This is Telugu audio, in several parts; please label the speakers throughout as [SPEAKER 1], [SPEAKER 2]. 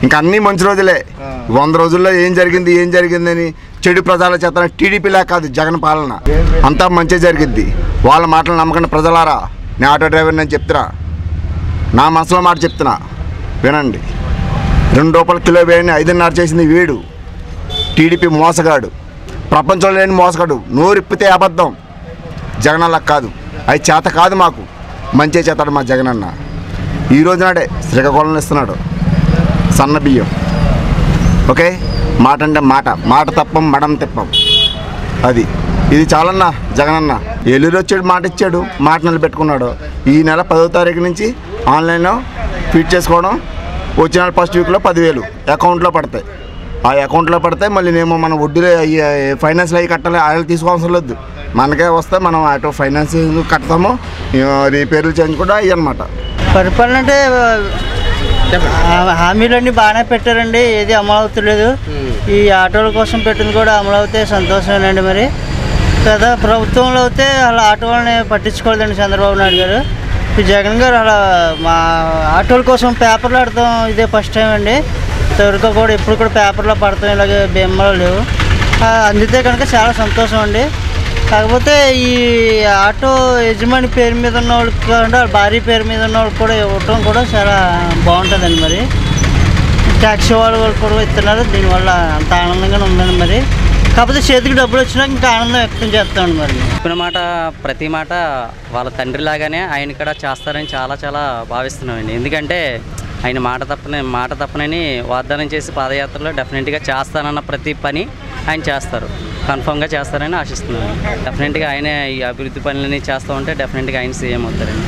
[SPEAKER 1] ఇంకా అన్నీ మంచి రోజులే వంద రోజుల్లో ఏం జరిగింది ఏం జరిగిందని చెడు ప్రజల చేత టీడీపీలా కాదు జగన్ పాలన అంతా మంచి జరిగిద్ది వాళ్ళ మాటలు నమ్మకండి ప్రజలారా నేను ఆటో డ్రైవర్ నేను చెప్తున్నా నా మనసులో మాట చెప్తున్నా వినండి రెండు రూపాయల కిలో వేయని ఐదున్నర చేసింది వీడు టీడీపీ మోసగాడు ప్రపంచంలో లేని మోసగాడు నోరిప్పితే అబద్ధం జగన్ అలా కాదు అది చేత కాదు మాకు మంచి చేతాడు మా జగన్ అన్న ఈ రోజు నాడే శ్రీకాకుళం ఇస్తున్నాడు సన్న బియ్యం ఓకే మాట అంటే మాట మాట తప్పం మడం తిప్పం అది ఇది చాలన్నా జగన్ అన్న ఎల్లురు వచ్చాడు మాట ఇచ్చాడు మాట నిలబెట్టుకున్నాడు ఈ నెల పదో తారీఖు నుంచి ఆన్లైన్లో ఫీడ్ చేసుకోవడం వచ్చిన నెల ఫస్ట్ వీక్లో పదివేలు అకౌంట్లో పడతాయి ఆ అకౌంట్లో పడితే మళ్ళీ నేను మన వడ్డీలో ఫైనాన్స్లో అవి కట్టాలి వాళ్ళు తీసుకోవాల్సిన లేదు మనకే వస్తే మనం అటు ఫైనాన్స్ కడతాము రిపేర్లు చేంజ్ కూడా అయ్యి అనమాట
[SPEAKER 2] పరిపాలన అంటే హా- హామీలన్నీ బాగానే పెట్టారండి ఏది అమలు అవుతలేదు ఈ ఆటోల కోసం పెట్టింది కూడా అమలు అవుతే సంతోషమేనండి మరి కదా ప్రభుత్వంలో అయితే అలా ఆటో వాళ్ళని పట్టించుకోలేదండి చంద్రబాబు నాయుడు గారు ఈ జగన్ గారు అలా మా ఆటోల కోసం పేపర్లు ఆడతాం ఇదే ఫస్ట్ టైం అండి ఇంతవరకు కూడా ఇప్పుడు కూడా పేపర్లో పడతాం ఇలాగే బీమాలు లేవు ఆ, అందితే కనుక చాలా సంతోషం అండి కాకపోతే ఈ ఆటో యజమాని పేరు మీద ఉన్న వాళ్ళకి కాకుండా వాళ్ళ భార్య పేరు మీద ఉన్న వాళ్ళకి కూడా ఇవ్వటం కూడా చాలా బాగుంటుందండి మరి ట్యాక్సీ వాళ్ళు వాళ్ళు కూడా ఇస్తున్నారు దీనివల్ల అంత ఆనందంగానే ఉందండి మరి కాకపోతే చేతికి డబ్బులు వచ్చినాక ఇంకా ఆనందం వ్యక్తం చేస్తామండి మరి
[SPEAKER 3] చెప్పిన మాట ప్రతి మాట వాళ్ళ తండ్రి లాగానే ఆయన కూడా చేస్తారని చాలా చాలా భావిస్తున్నామండి ఎందుకంటే ఆయన మాట తప్పని మాట తప్పనని వాగ్దానం చేసి పాదయాత్రలో డెఫినెట్గా చేస్తానన్న ప్రతి పని ఆయన చేస్తారు కన్ఫామ్గా చేస్తారని ఆశిస్తున్నాను డెఫినెట్గా ఆయనే ఈ అభివృద్ధి పనులని చేస్తూ ఉంటే డెఫినెట్గా ఆయన సీఎం అవుతారండి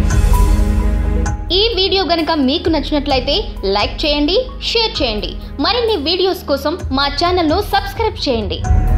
[SPEAKER 4] ఈ వీడియో గనుక మీకు నచ్చినట్లయితే లైక్ చేయండి షేర్ చేయండి మరిన్ని వీడియోస్ కోసం మా ఛానల్ను సబ్స్క్రైబ్ చేయండి